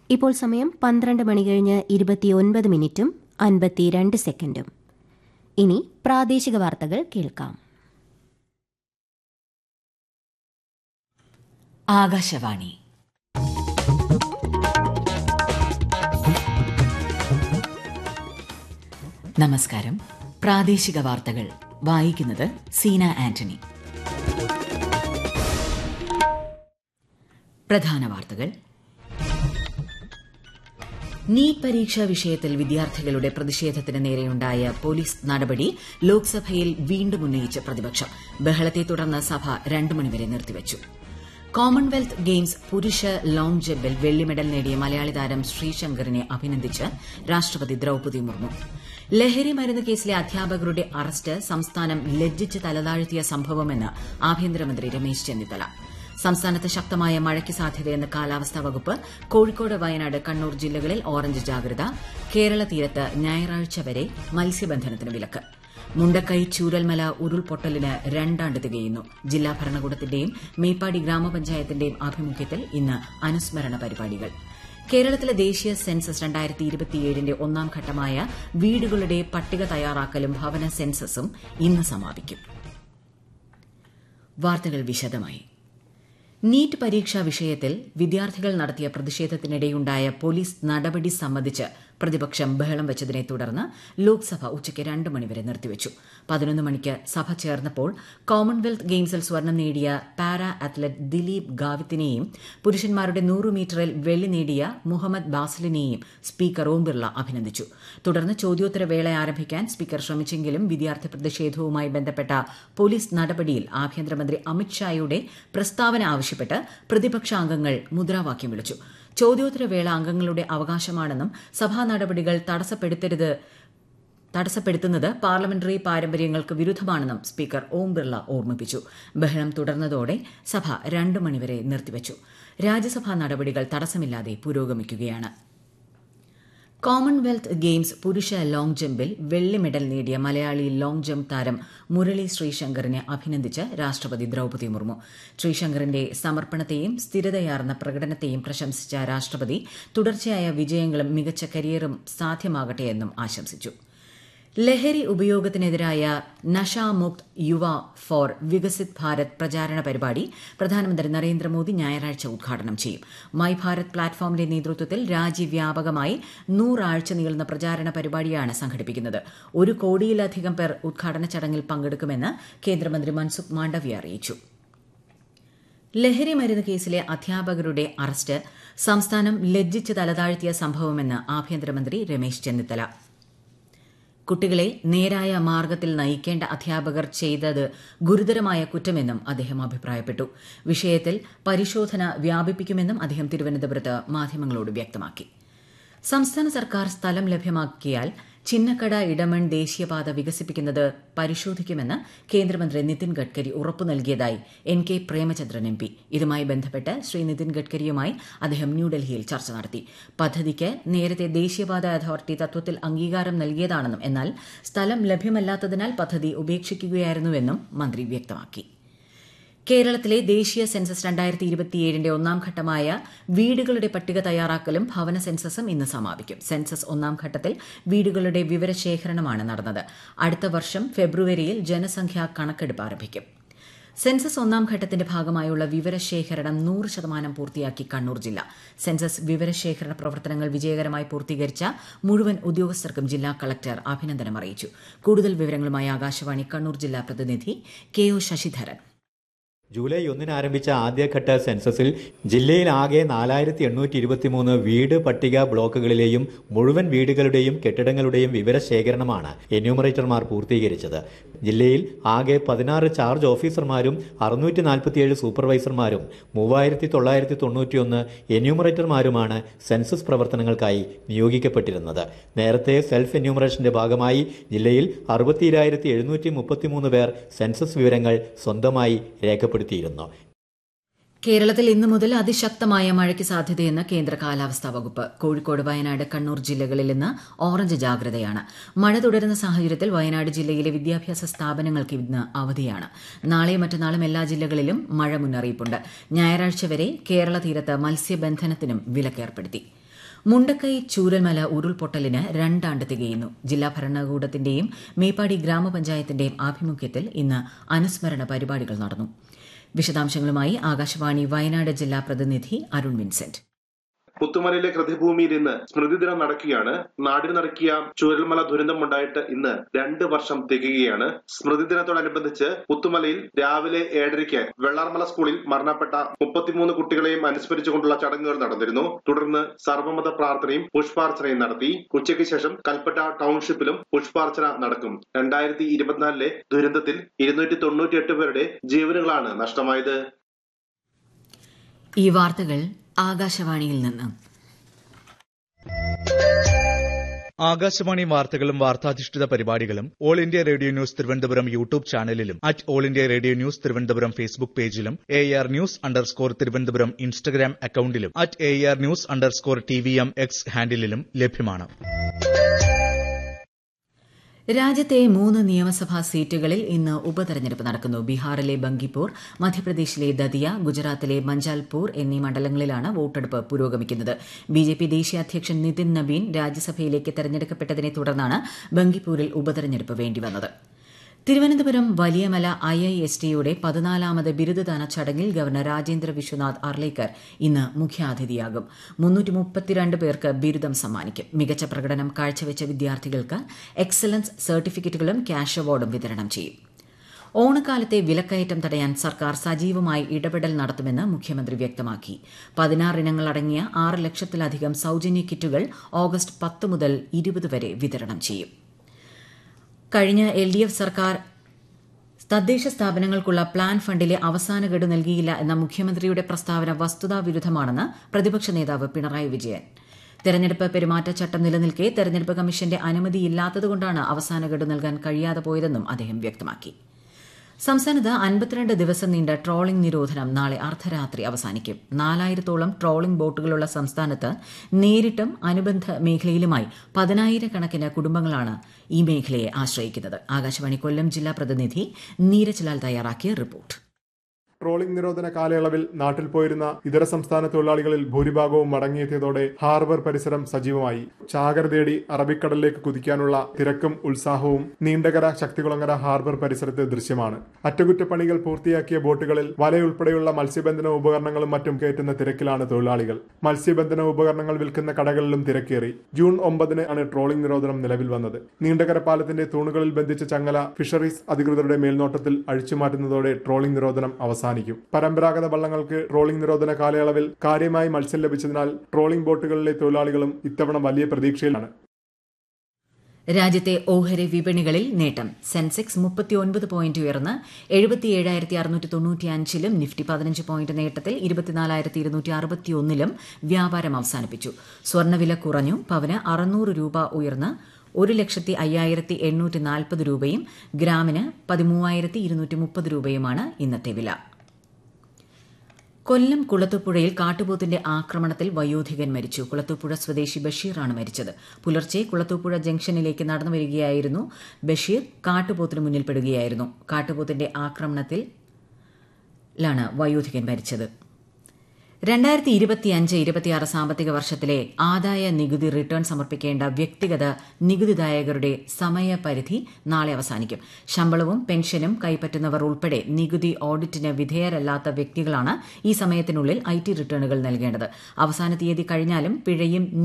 ഇപ്പോൾ സമയം പന്ത്രണ്ട് മണി കഴിഞ്ഞ് ഇരുപത്തിയൊൻപത് മിനിറ്റും അൻപത്തിരണ്ട് സെക്കൻഡും ഇനി പ്രാദേശിക വാർത്തകൾ കേൾക്കാം ആകാശവാണി നമസ്കാരം പ്രാദേശിക വാർത്തകൾ വായിക്കുന്നത് സീന ആന്റണി പ്രധാന വാർത്തകൾ നീറ്റ് പരീക്ഷാ വിഷയത്തിൽ വിദ്യാർത്ഥികളുടെ പ്രതിഷേധത്തിന് നേരെയുണ്ടായ പോലീസ് നടപടി ലോക്സഭയിൽ വീണ്ടും ഉന്നയിച്ച് പ്രതിപക്ഷം ബഹളത്തെ തുടർന്ന് സഭ രണ്ടു മണിവരെ നിർത്തിവച്ചു കോമൺവെൽത്ത് ഗെയിംസ് പുരുഷ ലോങ് ജമ്പിൽ വെള്ളി മെഡൽ നേടിയ മലയാളി താരം ശ്രീശങ്കറിനെ അഭിനന്ദിച്ച് രാഷ്ട്രപതി ദ്രൌപദി മുർമു ലഹരി മരുന്ന് കേസിലെ അധ്യാപകരുടെ അറസ്റ്റ് സംസ്ഥാനം ലജ്ജിച്ച് തലതാഴ്ത്തിയ സംഭവമെന്ന് ആഭ്യന്തരമന്ത്രി രമേശ് ചെന്നിത്തല സംസ്ഥാനത്ത് ശക്തമായ മഴയ്ക്ക് സാധ്യതയെന്ന് കാലാവസ്ഥാ വകുപ്പ് കോഴിക്കോട് വയനാട് കണ്ണൂർ ജില്ലകളിൽ ഓറഞ്ച് ജാഗ്രത കേരള തീരത്ത് ഞായറാഴ്ച വരെ മത്സ്യബന്ധനത്തിന് വിലക്ക് മുണ്ടക്കൈ ചൂരൽമല ഉരുൾപൊട്ടലിന് രണ്ടാണ്ട് തികയുന്നു ജില്ലാ ഭരണകൂടത്തിന്റെയും മേപ്പാടി ഗ്രാമപഞ്ചായത്തിന്റെയും ആഭിമുഖ്യത്തിൽ ഇന്ന് അനുസ്മരണ പരിപാടികൾ കേരളത്തിലെ ദേശീയ സെൻസസ് രണ്ടായിരത്തി ഇരുപത്തിയേഴിന്റെ ഒന്നാം ഘട്ടമായ വീടുകളുടെ പട്ടിക തയ്യാറാക്കലും ഭവന സെൻസസും ഇന്ന് സമാപിക്കും വാർത്തകൾ വിശദമായി നീറ്റ് പരീക്ഷാ വിഷയത്തിൽ വിദ്യാർത്ഥികൾ നടത്തിയ പ്രതിഷേധത്തിനിടെയുണ്ടായ പോലീസ് നടപടി സംബന്ധിച്ച് പ്രതിപക്ഷം ബഹളം വെച്ചതിനെ തുടർന്ന് ലോക്സഭ ഉച്ചയ്ക്ക് രണ്ട് മണിവരെ നിർത്തിവച്ചു പതിനൊന്ന് മണിക്ക് സഭ ചേർന്നപ്പോൾ കോമൺവെൽത്ത് ഗെയിംസിൽ സ്വർണം നേടിയ പാരാ അത്ലറ്റ് ദിലീപ് ഗാവിത്തിനെയും പുരുഷന്മാരുടെ നൂറ് മീറ്ററിൽ വെള്ളി നേടിയ മുഹമ്മദ് ബാസിലിനെയും സ്പീക്കർ ഓം ബിർള അഭിനന്ദിച്ചു തുടർന്ന് ചോദ്യോത്തരവേള ആരംഭിക്കാൻ സ്പീക്കർ ശ്രമിച്ചെങ്കിലും വിദ്യാർത്ഥി പ്രതിഷേധവുമായി ബന്ധപ്പെട്ട പോലീസ് നടപടിയിൽ ആഭ്യന്തരമന്ത്രി അമിത്ഷായുടെ പ്രസ്താവന ആവശ്യപ്പെട്ട് പ്രതിപക്ഷാംഗങ്ങൾ മുദ്രാവാക്യം വിളിച്ചു ചോദ്യോത്തരവേള അംഗങ്ങളുടെ അവകാശമാണെന്നും സഭാ നടപടികൾ തടസ്സപ്പെടുത്തരുത് തടസ്സപ്പെടുത്തുന്നത് പാർലമെന്ററി പാരമ്പര്യങ്ങൾക്ക് വിരുദ്ധമാണെന്നും സ്പീക്കർ ഓം ബിർള ഓർമ്മിപ്പിച്ചു ബഹളം തുടർന്നതോടെ സഭ രണ്ടു മണിവരെ നിർത്തിവച്ചു രാജ്യസഭാ നടപടികൾ തടസ്സമില്ലാതെ പുരോഗമിക്കുകയാണ് കോമൺവെൽത്ത് ഗെയിംസ് പുരുഷ ലോങ് ജമ്പിൽ വെള്ളി മെഡൽ നേടിയ മലയാളി ലോങ് ജമ്പ് താരം മുരളി ശ്രീശങ്കറിനെ അഭിനന്ദിച്ച് രാഷ്ട്രപതി ദ്രൌപദി മുർമു ശ്രീശങ്കറിന്റെ സമർപ്പണത്തെയും സ്ഥിരതയാർന്ന പ്രകടനത്തെയും പ്രശംസിച്ച രാഷ്ട്രപതി തുടർച്ചയായ വിജയങ്ങളും മികച്ച കരിയറും സാധ്യമാകട്ടെയെന്നും ആശംസിച്ചു ലഹരി ഉപയോഗത്തിനെതിരായ നഷാമുക്ത് യുവ ഫോർ വികസിത് ഭാരത് പ്രചാരണ പരിപാടി പ്രധാനമന്ത്രി നരേന്ദ്രമോദി ഞായറാഴ്ച ഉദ്ഘാടനം ചെയ്യും മൈ ഭാരത് പ്ലാറ്റ്ഫോമിന്റെ നേതൃത്വത്തിൽ രാജ്യവ്യാപകമായി നൂറാഴ്ച നീളുന്ന പ്രചാരണ പരിപാടിയാണ് സംഘടിപ്പിക്കുന്നത് ഒരു കോടിയിലധികം പേർ ഉദ്ഘാടന ചടങ്ങിൽ പങ്കെടുക്കുമെന്ന് കേന്ദ്രമന്ത്രി മൻസുഖ് മാണ്ഡവ്യ അറിയിച്ചു ലഹരി മരുന്ന് കേസിലെ അധ്യാപകരുടെ അറസ്റ്റ് സംസ്ഥാനം ലജ്ജിച്ച് തലതാഴ്ത്തിയ സംഭവമെന്ന് ആഭ്യന്തരമന്ത്രി രമേശ് ചെന്നിത്തല കുട്ടികളെ നേരായ മാർഗത്തിൽ നയിക്കേണ്ട അധ്യാപകർ ചെയ്തത് ഗുരുതരമായ കുറ്റമെന്നും അദ്ദേഹം അഭിപ്രായപ്പെട്ടു വിഷയത്തിൽ പരിശോധന വ്യാപിപ്പിക്കുമെന്നും അദ്ദേഹം തിരുവനന്തപുരത്ത് മാധ്യമങ്ങളോട് വ്യക്തമാക്കി സംസ്ഥാന സർക്കാർ സ്ഥലം ലഭ്യമാക്കിയാൽ ചിന്നക്കട ഇടമൺ ദേശീയപാത വികസിപ്പിക്കുന്നത് പരിശോധിക്കുമെന്ന് കേന്ദ്രമന്ത്രി നിതിൻ ഗഡ്കരി ഉറപ്പു നൽകിയതായി N K Premachandran M P ഇതുമായി ബന്ധപ്പെട്ട് ശ്രീ നിതിൻ ഗഡ്കരിയുമായി അദ്ദേഹം ന്യൂഡൽഹിയിൽ ചർച്ച നടത്തി പദ്ധതിക്ക് നേരത്തെ ദേശീയപാത അതോറിറ്റി തത്വത്തിൽ അംഗീകാരം നൽകിയതാണെന്നും എന്നാൽ സ്ഥലം ലഭ്യമല്ലാത്തതിനാൽ പദ്ധതി ഉപേക്ഷിക്കുകയായിരുന്നുവെന്നും മന്ത്രി വ്യക്തമാക്കി കേരളത്തിലെ ദേശീയ സെൻസസ് രണ്ടായിരത്തി ഇരുപത്തിയേഴിന്റെ ഒന്നാം ഘട്ടമായ വീടുകളുടെ പട്ടിക തയ്യാറാക്കലും ഭവന സെൻസസും ഇന്ന് സമാപിക്കും സെൻസസ് ഒന്നാം ഘട്ടത്തിൽ വീടുകളുടെ വിവരശേഖരണമാണ് നടന്നത് അടുത്ത വർഷം ഫെബ്രുവരിയിൽ ജനസംഖ്യാ കണക്കെടുപ്പ് ആരംഭിക്കും സെൻസസ് ഒന്നാം ഘട്ടത്തിന്റെ ഭാഗമായുള്ള വിവരശേഖരണം നൂറ് ശതമാനം പൂർത്തിയാക്കി കണ്ണൂർ ജില്ല സെൻസസ് വിവരശേഖരണ പ്രവർത്തനങ്ങൾ വിജയകരമായി പൂർത്തീകരിച്ച മുഴുവൻ ഉദ്യോഗസ്ഥർക്കും ജില്ലാ കളക്ടർ അഭിനന്ദനം അറിയിച്ചു കൂടുതൽ വിവരങ്ങളുമായി ആകാശവാണി കണ്ണൂർ ജില്ലാ പ്രതിനിധി കെ ഒ ശശിധരൻ ജൂലൈ ഒന്നിന് ആരംഭിച്ച ആദ്യഘട്ട സെൻസസിൽ ജില്ലയിൽ ആകെ നാലായിരത്തി എണ്ണൂറ്റി ഇരുപത്തിമൂന്ന് വീട് പട്ടിക ബ്ലോക്കുകളിലെയും മുഴുവൻ വീടുകളുടെയും കെട്ടിടങ്ങളുടെയും വിവരശേഖരണമാണ് എന്യൂമറേറ്റർമാർ പൂർത്തീകരിച്ചത് ജില്ലയിൽ ആകെ പതിനാറ് ചാർജ് ഓഫീസർമാരും അറുന്നൂറ്റി നാൽപ്പത്തിയേഴ് സൂപ്പർവൈസർമാരും മൂവായിരത്തി തൊള്ളായിരത്തി തൊണ്ണൂറ്റിയൊന്ന് എന്യൂമറേറ്റർമാരുമാണ് സെൻസസ് പ്രവർത്തനങ്ങൾക്കായി നിയോഗിക്കപ്പെട്ടിരുന്നത് നേരത്തെ സെൽഫ് എന്യൂമറേഷന്റെ ഭാഗമായി ജില്ലയിൽ അറുപത്തിരായിരത്തി എഴുന്നൂറ്റി മുപ്പത്തിമൂന്ന് പേർ സെൻസസ് വിവരങ്ങൾ സ്വന്തമായി രേഖപ്പെടുത്തിയിരുന്നു കേരളത്തിൽ ഇന്നു മുതൽ അതിശക്തമായ മഴയ്ക്ക് സാധ്യതയെന്ന് കേന്ദ്ര കാലാവസ്ഥാ വകുപ്പ് കോഴിക്കോട് വയനാട് കണ്ണൂർ ജില്ലകളിൽ ഇന്ന് ഓറഞ്ച് ജാഗ്രതയാണ് മഴ തുടരുന്ന സാഹചര്യത്തിൽ വയനാട് ജില്ലയിലെ വിദ്യാഭ്യാസ സ്ഥാപനങ്ങൾക്ക് ഇന്ന് അവധിയാണ് നാളെയും മറ്റന്നാളും എല്ലാ ജില്ലകളിലും മഴ മുന്നറിയിപ്പുണ്ട് ഞായറാഴ്ച വരെ കേരള തീരത്ത് മത്സ്യബന്ധനത്തിനും വിലക്കേർപ്പെടുത്തി മുണ്ടക്കൈ ചൂരൽമല ഉരുൾപൊട്ടലിന് രണ്ടാണ്ട് തികയുന്നു ജില്ലാ ഭരണകൂടത്തിന്റെയും മേപ്പാടി ഗ്രാമപഞ്ചായത്തിന്റെയും ആഭിമുഖ്യത്തിൽ ഇന്ന് അനുസ്മരണ പരിപാടികൾ നടന്നു വിശദാംശങ്ങളുമായി ആകാശവാണി വയനാട് ജില്ലാ പ്രതിനിധി അരുൺ വിൻസെന്റ് പുത്തുമലയിലെ കൃതിഭൂമിയിൽ ഇന്ന് സ്മൃതിദിനം നടക്കുകയാണ് നാടിന് നടക്കിയ ചൂരൽമല ദുരന്തമുണ്ടായിട്ട് ഇന്ന് രണ്ട് വർഷം തികയുകയാണ് സ്മൃതിദിനത്തോടനുബന്ധിച്ച് പുത്തുമലയിൽ രാവിലെ ഏഴരയ്ക്ക് വെള്ളാർമല സ്കൂളിൽ മരണപ്പെട്ട മുപ്പത്തിമൂന്ന് കുട്ടികളെയും അനുസ്മരിച്ചുകൊണ്ടുള്ള ചടങ്ങുകൾ നടന്നിരുന്നു തുടർന്ന് സർവമത പ്രാർത്ഥനയും പുഷ്പാർച്ചനയും നടത്തി ഉച്ചയ്ക്ക് ശേഷം കൽപ്പറ്റ ടൗൺഷിപ്പിലും പുഷ്പാർച്ചന നടക്കും രണ്ടായിരത്തി ഇരുപത്തിനാലിലെ ദുരന്തത്തിൽ ഇരുന്നൂറ്റി തൊണ്ണൂറ്റിയെട്ട് പേരുടെ ജീവനുകളാണ് നഷ്ടമായത് ഈ വാർത്തകൾ ആകാശവാണിയിൽ നിന്ന് ആകാശവാണി വാർത്തകളും വാർത്താധിഷ്ഠിത പരിപാടികളും All India Radio News Thiruvananthapuram YouTube ചാനലിലും at All India Radio News Thiruvananthapuram Facebook പേജിലും A R news underscore Thiruvananthapuram Instagram അക്കൌണ്ടിലും at A R news underscore T V M X ഹാൻഡിലും ലഭ്യമാണ് രാജ്യത്തെ മൂന്ന് നിയമസഭാ സീറ്റുകളിൽ ഇന്ന് ഉപതെരഞ്ഞെടുപ്പ് നടക്കുന്നു ബീഹാറിലെ ബങ്കിപ്പൂർ മധ്യപ്രദേശിലെ ദതിയ ഗുജറാത്തിലെ മഞ്ചാൽപൂർ എന്നീ മണ്ഡലങ്ങളിലാണ് വോട്ടെടുപ്പ് പുരോഗമിക്കുന്നത് ബിജെപി ദേശീയ അധ്യക്ഷൻ നിതിൻ നബീൻ രാജ്യസഭയിലേക്ക് തെരഞ്ഞെടുക്കപ്പെട്ടതിനെ തുടർന്നാണ് ബങ്കിപ്പൂരിൽ ഉപതെരഞ്ഞെടുപ്പ് വേണ്ടിവന്നത് Thiruvananthapuram Valiyamala I I S ടിയുടെ പതിനാലാമത് ബിരുദദാന ചടങ്ങിൽ ഗവർണർ രാജേന്ദ്ര വിശ്വനാഥ് അർലേക്കർ ഇന്ന് മുഖ്യാതിഥിയാകും മുന്നൂറ്റി മുപ്പത്തിരണ്ട് പേർക്ക് ബിരുദം സമ്മാനിക്കും മികച്ച പ്രകടനം കാഴ്ചവെച്ച വിദ്യാർത്ഥികൾക്ക് എക്സലൻസ് സർട്ടിഫിക്കറ്റുകളും ക്യാഷ് അവാർഡും വിതരണം ചെയ്യും ഓണക്കാലത്തെ വിലക്കയറ്റം തടയാൻ സർക്കാർ സജീവമായി ഇടപെടൽ നടത്തുമെന്ന് മുഖ്യമന്ത്രി വ്യക്തമാക്കി പതിനാറ് ഇനങ്ങൾ അടങ്ങിയ ആറ് ലക്ഷത്തിലധികം സൌജന്യ കിറ്റുകൾ ഓഗസ്റ്റ് പത്ത് മുതൽ ഇരുപത് വരെ വിതരണം ചെയ്യും കഴിഞ്ഞ എൽ ഡി എഫ് സർക്കാർ തദ്ദേശ സ്ഥാപനങ്ങൾക്കുള്ള പ്ലാൻ ഫണ്ടിലെ അവസാന ഗഡു നൽകിയില്ല എന്ന മുഖ്യമന്ത്രിയുടെ പ്രസ്താവന വസ്തുതാവിരുദ്ധമാണെന്ന് പ്രതിപക്ഷ നേതാവ് പിണറായി വിജയൻ തെരഞ്ഞെടുപ്പ് പെരുമാറ്റച്ചട്ടം നിലനിൽക്കെ തെരഞ്ഞെടുപ്പ് കമ്മീഷന്റെ അനുമതിയില്ലാത്തതുകൊണ്ടാണ് അവസാന ഗഡു നൽകാൻ കഴിയാതെ പോയതെന്നും അദ്ദേഹം വ്യക്തമാക്കി സംസ്ഥാനത്ത് അൻപത്തിരണ്ട് ദിവസം നീണ്ട ട്രോളിംഗ് നിരോധനം നാളെ അർദ്ധരാത്രി അവസാനിക്കും നാലായിരത്തോളം ട്രോളിംഗ് ബോട്ടുകളുള്ള സംസ്ഥാനത്ത് നേരിട്ടും അനുബന്ധ മേഖലയിലുമായി പതിനായിരക്കണക്കിന് കുടുംബങ്ങളാണ് ഈ മേഖലയെ ആശ്രയിക്കുന്നത് ആകാശവാണി കൊല്ലം ജില്ലാ പ്രതിനിധി നീരജ് ലാൽ തയ്യാറാക്കിയ റിപ്പോർട്ട് ട്രോളിംഗ് നിരോധന കാലയളവിൽ നാട്ടിൽ പോയിരുന്ന ഇതര സംസ്ഥാന തൊഴിലാളികളിൽ ഭൂരിഭാഗവും മടങ്ങിയെത്തിയതോടെ ഹാർബർ പരിസരം സജീവമായി ചാകര തേടി അറബിക്കടലിലേക്ക് കുതിക്കാനുള്ള തിരക്കും ഉത്സാഹവും നീണ്ടകര ശക്തികുളങ്ങര ഹാർബർ പരിസരത്ത് ദൃശ്യമാണ് അറ്റകുറ്റപ്പണികൾ പൂർത്തിയാക്കിയ ബോട്ടുകളിൽ വലയുൾപ്പെടെയുള്ള മത്സ്യബന്ധന ഉപകരണങ്ങളും മറ്റും കയറ്റുന്ന തിരക്കിലാണ് തൊഴിലാളികൾ മത്സ്യബന്ധന ഉപകരണങ്ങൾ വിൽക്കുന്ന കടകളിലും തിരക്കേറി ജൂൺ ഒമ്പതിന് ആണ് ട്രോളിംഗ് നിരോധനം നിലവിൽ വന്നത് നീണ്ടകര പാലത്തിന്റെ തൂണുകളിൽ ബന്ധിച്ച ചങ്ങല ഫിഷറീസ് അധികൃതരുടെ മേൽനോട്ടത്തിൽ അഴിച്ചുമാറ്റുന്നതോടെ ട്രോളിംഗ് നിരോധനം അവസാനിക്കും പരമ്പരാഗത വള്ളങ്ങൾക്ക് ട്രോളിംഗ് നിരോധന കാലയളവിൽ കാര്യമായി മത്സ്യം ലഭിച്ചതിനാൽ ട്രോളിംഗ് ബോട്ടുകളിലെ തൊഴിലാളികളും ഇത്തവണ വലിയ പ്രതീക്ഷയിലാണ് രാജ്യത്തെ ഓഹരി വിപണികളിൽ നേട്ടം സെൻസെക്സ് മുപ്പത്തിയൊൻപത് പോയിന്റ് ഉയർന്ന് എഴുപത്തിയേഴായിരത്തി അറുന്നൂറ്റി തൊണ്ണൂറ്റിയഞ്ചിലും നിഫ്റ്റി പതിനഞ്ച് പോയിന്റ് നേട്ടത്തിൽ ഇരുപത്തിനാലായിരത്തി ഇരുന്നൂറ്റി അറുപത്തിയൊന്നിലും വ്യാപാരം അവസാനിപ്പിച്ചു സ്വർണ്ണവില കുറഞ്ഞു പവന് അറുന്നൂറ് രൂപ ഉയർന്ന് ഒരു ലക്ഷത്തി അയ്യായിരത്തി എണ്ണൂറ്റി നാൽപ്പത് രൂപയും ഗ്രാമിന് പതിമൂവായിരത്തി ഇരുന്നൂറ്റി മുപ്പത് രൂപയുമാണ് ഇന്നത്തെ വില കൊല്ലം കുളത്തുപുഴയിൽ കാട്ടുപോത്തിന്റെ ആക്രമണത്തിൽ വയോധികൻ മരിച്ചു കുളത്തുപുഴ സ്വദേശി ബഷീറാണ് മരിച്ചത് പുലർച്ചെ കുളത്തുപുഴ ജംഗ്ഷനിലേക്ക് നടന്നു വരികയായിരുന്നു ബഷീർ കാട്ടുപോത്തിന് മുന്നിൽപ്പെടുകയായിരുന്നു കാട്ടുപോത്തിന്റെ ആക്രമണത്തിൽ ലാണ് വയോധികൻ മരിച്ചത് രണ്ടായിരത്തി ഇരുപത്തിയഞ്ച് ഇരുപത്തിയാറ് സാമ്പത്തിക വർഷത്തിലെ ആദായ നികുതി റിട്ടേൺ സമർപ്പിക്കേണ്ട വ്യക്തിഗത നികുതിദായകരുടെ സമയപരിധി നാളെ അവസാനിക്കും ശമ്പളവും പെൻഷനും കൈപ്പറ്റുന്നവർ ഉൾപ്പെടെ നികുതി ഓഡിറ്റിന് വിധേയരല്ലാത്ത വ്യക്തികളാണ് ഈ സമയത്തിനുള്ളിൽ ഐ ടി റിട്ടേണുകൾ നൽകേണ്ടത് അവസാന തീയതി കഴിഞ്ഞാലും പിഴയും